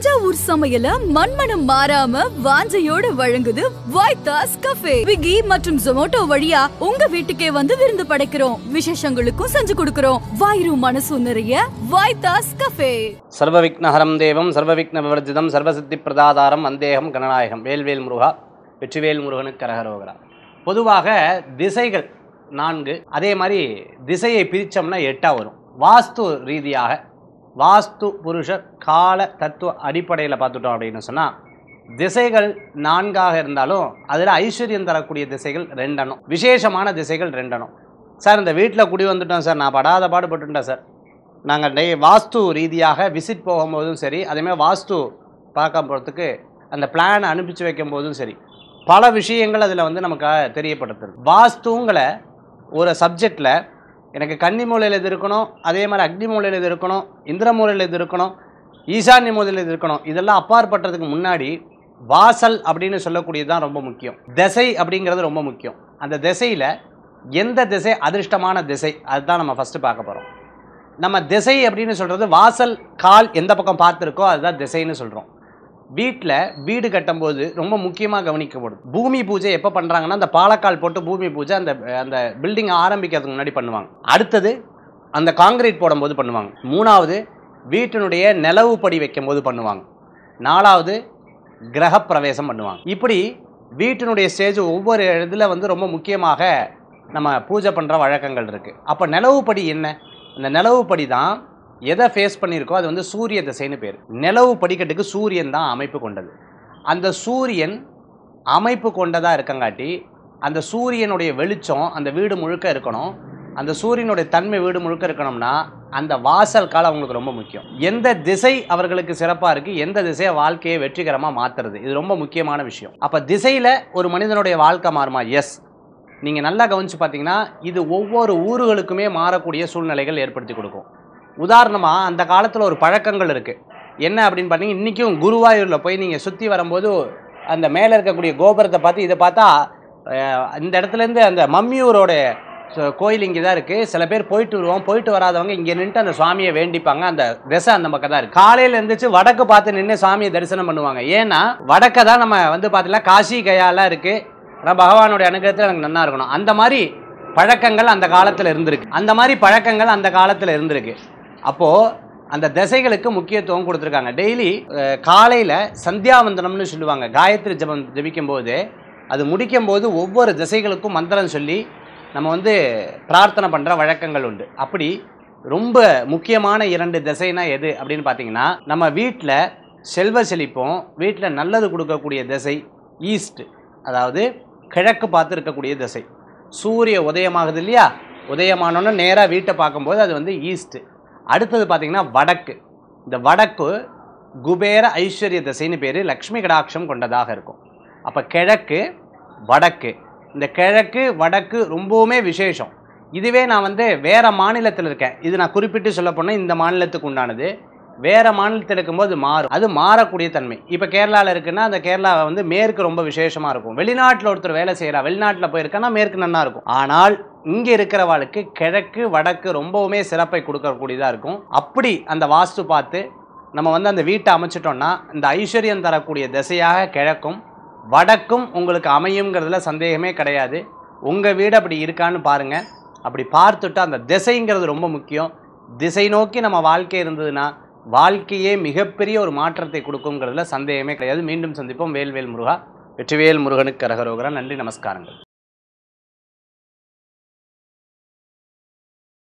தஞ்சாவூர் சமையல மண்மனம் மாறாம வாஞ்சையோட வழங்குது வைத்தாஸ் கஃபே ஸ்விக்கி மற்றும் ஜொமோட்டோ வழியா உங்க வீட்டுக்கே வந்து விருந்து படைக்கிறோம் விசேஷங்களுக்கும் செஞ்சு கொடுக்கிறோம் வாயிரும் மனசும் நிறைய வைத்தாஸ் கஃபே சர்வவிக்னஹரம் தேவம் சர்வவிக்ன விவர்ஜிதம் சர்வசித்தி பிரதாதாரம் வந்தேகம் கணநாயகம் வேல்வேல் முருகா வெற்றிவேல் முருகனுக்கு கரகரோகரா பொதுவாக திசைகள் நான்கு அதே மாதிரி திசையை பிரித்தோம்னா எட்டாக வரும் வாஸ்து ரீதியாக வாஸ்து புருஷ கால தத்துவ அடிப்படையில் பார்த்துட்டோம் அப்படின்னு சொன்னால் திசைகள் நான்காக இருந்தாலும் அதில் ஐஸ்வர்யம் தரக்கூடிய திசைகள் ரெண்டணும் விசேஷமான திசைகள் ரெண்டணும் சார் இந்த வீட்டில் குடி வந்துட்டோம் சார் நான் படாத பாடுபட்டுட்டேன் சார் நாங்கள் டே வாஸ்து ரீதியாக விசிட் போகும்போதும் சரி அதேமாதிரி வாஸ்து பார்க்க போகிறதுக்கு அந்த பிளானை அனுப்பிச்சு வைக்கும் போதும் சரி பல விஷயங்கள் அதில் வந்து நமக்கு தெரியப்படுத்துது வாஸ்துங்களை ஒரு சப்ஜெக்டில் எனக்கு கன்னி மூலையில் இது இருக்கணும் அதே மாதிரி அக்னி மூலையில் இது இருக்கணும் இந்திர மூலையில் இது இருக்கணும் ஈசான்ய மூலையில் இது இருக்கணும் இதெல்லாம் அப்பாற்பட்டதுக்கு முன்னாடி வாசல் அப்படின்னு சொல்லக்கூடியது தான் ரொம்ப முக்கியம் திசை அப்படிங்கிறது ரொம்ப முக்கியம் அந்த திசையில் எந்த திசை அதிர்ஷ்டமான திசை அதுதான் நம்ம ஃபஸ்ட்டு பார்க்க போகிறோம் நம்ம திசை அப்படின்னு சொல்கிறது வாசல் கால் எந்த பக்கம் பார்த்துருக்கோ அதுதான் திசைன்னு சொல்கிறோம் வீட்டில் வீடு கட்டும்போது ரொம்ப முக்கியமாக கவனிக்கப்படும் பூமி பூஜை எப்போ பண்ணுறாங்கன்னா அந்த பாலக்கால் போட்டு பூமி பூஜை அந்த அந்த பில்டிங் ஆரம்பிக்கிறதுக்கு முன்னாடி பண்ணுவாங்க அடுத்தது அந்த காங்கிரீட் போடும்போது பண்ணுவாங்க மூணாவது வீட்டினுடைய நிலவு படி வைக்கும்போது பண்ணுவாங்க நாலாவது கிரகப்பிரவேசம் பண்ணுவாங்க இப்படி வீட்டினுடைய ஸ்டேஜ் ஒவ்வொரு இதில் வந்து ரொம்ப முக்கியமாக நம்ம பூஜை பண்ணுற வழக்கங்கள் இருக்குது அப்போ நிலவுப்படி என்ன இந்த நிலவுப்படி தான் எதை ஃபேஸ் பண்ணியிருக்கோ அது வந்து சூரிய திசைன்னு பேர் நிலவு படிக்கட்டுக்கு சூரியன் தான் அமைப்பு கொண்டது அந்த சூரியன் அமைப்பு கொண்டதாக இருக்கங்காட்டி அந்த சூரியனுடைய வெளிச்சம் அந்த வீடு முழுக்க இருக்கணும் அந்த சூரியனுடைய தன்மை வீடு முழுக்க இருக்கணும்னா அந்த வாசல் கால் அவங்களுக்கு ரொம்ப முக்கியம் எந்த திசை அவர்களுக்கு சிறப்பாக இருக்குது எந்த திசையை வாழ்க்கையை வெற்றிகரமாக மாற்றுறது இது ரொம்ப முக்கியமான விஷயம் அப்போ திசையில் ஒரு மனிதனுடைய வாழ்க்கை மாறுமா எஸ் நீங்கள் நல்லா கவனித்து பார்த்தீங்கன்னா இது ஒவ்வொரு ஊர்களுக்குமே மாறக்கூடிய சூழ்நிலைகள் ஏற்படுத்தி கொடுக்கும் உதாரணமாக அந்த காலத்தில் ஒரு பழக்கங்கள் இருக்குது என்ன அப்படின்னு பார்த்தீங்கன்னா இன்றைக்கும் குருவாயூரில் போய் நீங்கள் சுற்றி வரும்போது அந்த மேலே இருக்கக்கூடிய கோபுரத்தை பார்த்து இதை பார்த்தா அஹ், இந்த இடத்துலேருந்து அந்த மம்மியூரோட ச- கோயில் இங்கே தான் இருக்குது சில பேர் போயிட்டு வருவோம் போயிட்டு வராதவங்க இங்கே நின்றுட்டு அந்த சுவாமியை வேண்டிப்பாங்க அந்த திசை அந்த பக்கம் தான் இருக்குது காலையில் இருந்துச்சு வடக்கு பார்த்து நின்று சாமியை தரிசனம் பண்ணுவாங்க ஏன்னா வடக்க தான் நம்ம வந்து பார்த்தீங்கன்னா காசி கயாலாம் இருக்குது ஆனால் பகவானுடைய அனுகிரகத்தில் எனக்கு நன்னா இருக்கணும் அந்த மாதிரி பழக்கங்கள் அந்த காலத்தில் இருந்திருக்கு அந்த மாதிரி பழக்கங்கள் அந்த காலத்தில் இருந்திருக்கு அப்போது அந்த திசைகளுக்கு முக்கியத்துவம் கொடுத்துருக்காங்க டெய்லி காலையில் சந்தியாவந்தனம்னு சொல்லுவாங்க காயத்ரி ஜபம் ஜபிக்கும் போது அது முடிக்கும் போது ஒவ்வொரு திசைகளுக்கும் மந்திரம் சொல்லி நம்ம வந்து பிரார்த்தனை பண்ணுற வழக்கங்கள் உண்டு அப்படி ரொம்ப முக்கியமான இரண்டு திசைனா எது அப்படின்னு பார்த்தீங்கன்னா நம்ம வீட்டில் செல்வ செழிப்பும் வீட்டில் நல்லது கொடுக்கக்கூடிய திசை ஈஸ்ட் அதாவது கிழக்கு பார்த்து இருக்கக்கூடிய திசை சூரிய உதயமாகுது இல்லையா உதயமானோன்னு நேராக வீட்டை பார்க்கும்போது அது வந்து ஈஸ்ட்டு அடுத்தது பார்த்தீங்கன்னா வடக்கு இந்த வடக்கு குபேர ஐஸ்வர்ய திசைன்னு பேர் லக்ஷ்மி கடாட்சம் கொண்டதாக இருக்கும் அப்போ கிழக்கு வடக்கு இந்த கிழக்கு வடக்கு ரொம்பவுமே விசேஷம் இதுவே நான் வந்து வேறு மாநிலத்தில் இருக்கேன் இது நான் குறிப்பிட்டு சொல்ல போனால் இந்த மாநிலத்துக்கு உண்டானது வேறு மாநிலத்தில் இருக்கும்போது மாறும் அது மாறக்கூடிய தன்மை இப்போ கேரளாவில் இருக்குன்னா அந்த கேரளா வந்து மேற்கு ரொம்ப விசேஷமாக இருக்கும் வெளிநாட்டில் ஒருத்தர் வேலை செய்கிறா வெளிநாட்டில் போயிருக்கான்னா மேற்கு நன்னா இருக்கும் ஆனால் இங்கே இருக்கிறவாளுக்கு கிழக்கு வடக்கு ரொம்பவுமே சிறப்பை கொடுக்கக்கூடியதாக இருக்கும் அப்படி அந்த வாஸ்து பார்த்து நம்ம வந்து அந்த வீட்டை அமைச்சிட்டோம்னா இந்த ஐஸ்வர்யம் தரக்கூடிய திசையாக கிழக்கும் வடக்கும் உங்களுக்கு அமையுங்கிறதுல சந்தேகமே கிடையாது உங்கள் வீடு அப்படி இருக்கான்னு பாருங்கள் அப்படி பார்த்துட்டு அந்த திசைங்கிறது ரொம்ப முக்கியம் திசை நோக்கி நம்ம வாழ்க்கை இருந்ததுன்னா வாழ்க்கையே மிகப்பெரிய ஒரு மாற்றத்தை கொடுக்குங்கிறதுல சந்தேகமே கிடையாது மீண்டும் சந்திப்போம் வேல்வேல் முருகா வெற்றிவேல் முருகனுக்கு கரகரோகரா நன்றி நமஸ்காரங்கள்